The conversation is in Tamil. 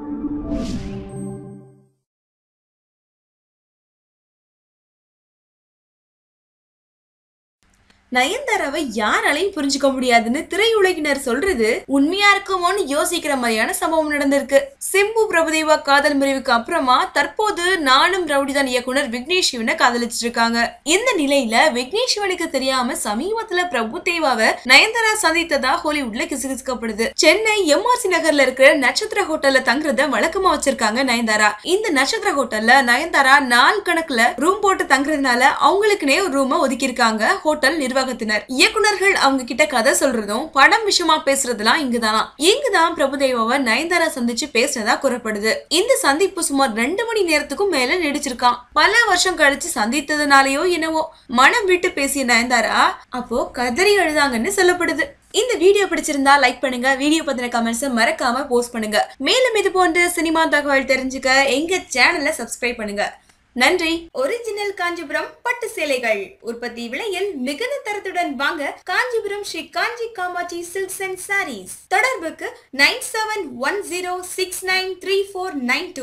நயன்தாராவை யாராலையும் புரிஞ்சுக்க முடியாதுன்னு திரையுலகினர் சொல்றது உண்மையா இருக்குமோன்னு யோசிக்கிற மாதிரியான சம்பவம் நடந்திருக்கு சிம்பு பிரபுதேவா காதல் முறிவுக்கு அப்புறமா தற்போது நானும் ரவுடிதான் இயக்குனர் விக்னேஷ் சிவனை காதலிச்சிட்டு இருக்காங்க இந்த நிலையில விக்னேஷ் சிவனுக்கு தெரியாம சமீபத்துல பிரபுதேவாவை நயன்தாரா சந்தித்ததா ஹாலிவுட்ல கிசுகிசுக்கப்படுது சென்னை எம்ஆர்சி நகர்ல இருக்கிற நட்சத்திர ஹோட்டல்ல தங்குறத வழக்கமா வச்சிருக்காங்க நயன்தாரா இந்த நட்சத்திர ஹோட்டல்ல நயன்தாரா நாள் கணக்குல ரூம் போட்டு தங்குறதுனால அவங்களுக்குனே ஒரு ரூமை ஒதுக்கியிருக்காங்க ஹோட்டல் நிர்வாகத்தினர் இயக்குனர்கள் அவங்க கிட்ட கதை சொல்றதும் படம் விஷயமா பேசுறதுலாம் இங்குதானா இங்குதான் பிரபுதேவாவை நயன்தாரா சந்திச்சு பேசினதா கூறப்படுது இந்த சந்திப்பு சுமார் ரெண்டு மணி நேரத்துக்கும் மேல நீடிச்சிருக்கான் பல வருஷம் கழிச்சு சந்தித்ததுனாலயோ என்னவோ மனம் விட்டு பேசிய நயன்தாரா அப்போ கதறி அழுதாங்கன்னு சொல்லப்படுது இந்த வீடியோ பிடிச்சிருந்தா லைக் பண்ணுங்க வீடியோ பத்தின கமெண்ட்ஸ் மறக்காம போஸ்ட் பண்ணுங்க மேலும் இது போன்ற சினிமா தகவல் தெரிஞ்சுக்க எங்க சேனலை சப்ஸ்கிரைப் பண்ணுங்க நன்றி ஒரிஜினல் காஞ்சிபுரம் பட்டு சேலைகள் உற்பத்தி விலையில் மிகுந்த தரத்துடன் வாங்க காஞ்சிபுரம் ஸ்ரீ காஞ்சி காமாட்சி சில்க்ஸ் அண்ட் சாரீஸ் தொடர்புக்கு nine seven one zero six nine three four nine two